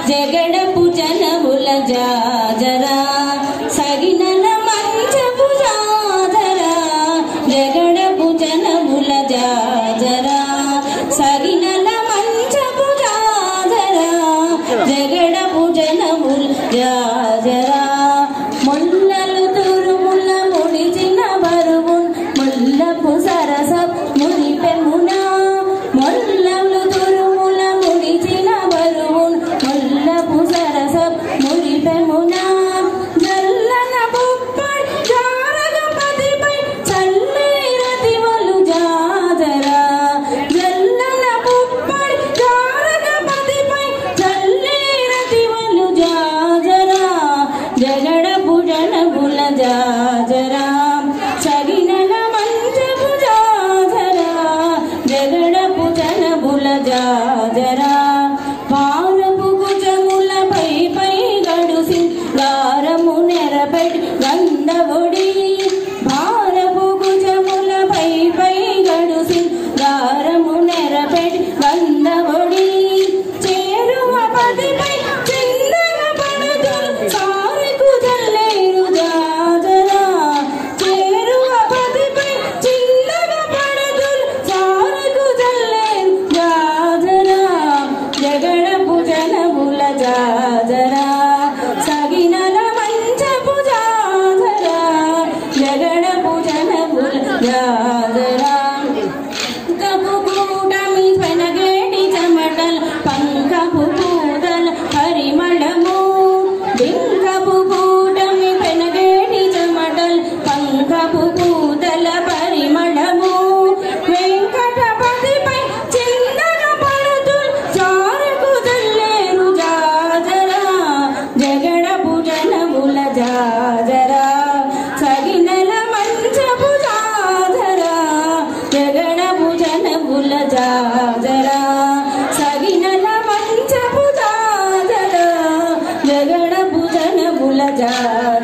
జగడపు జనముల జాజరా సగినల మంచపు జాజరా జగడపు జనముల జాజరా సగినల మంచపు జాజరా జగడపు జనముల జాజరా ముల్లలు తురుముల ముడిచిన బరువు ముల్లపు సరస మురిపెమున ముల్లలు తురుముల ముడిచిన బరువు ముల్లపు సరస మురిపెమున జల్లన బొప్పడి జారగపతిపై చల్లేరతివలు జాజరా జల్లన బొప్పడి జారగపతిపై చల్లేరతివలు జాజరా జగడపు జనబుల జాజరా సగినల మంచపు జాజరా జగడపు జనబుల జాజరా పారపు కుజములపై పై గడుసి గారము నెరపెట్టి గంధవుడి భారపు కుజములపై పై గడుసి గారము నెరపెట్టి గంధవుడి చేరువ పదిపై చిన్నగ పడుతు సారెకు జల్లేరు జాజరా చేరువ పదిపై చిన్నగ పడుతు సారెకు జల్లేరు జాజరా జగడపు జనముల జాజరా సగినల మంచపు జాజరా జగడపు జనముల జాజరా కపు కూటమి పెనగేటి చెమటల్ పంకపు పూదల పరిమళము బింకపు కూటమి పెనగేటి చెమటల్ పంకపు పూదల పరిమళము వెంకటపతిపై చిన్నగా పడుతూ జారకు జల్లేరు జాజరా జగడపు జనముల జాజరా సగినల మంచపు జాజరా జగడపు జనముల జాజరా సగినల మంచపు జాజరా జగడపు జనముల జాజరా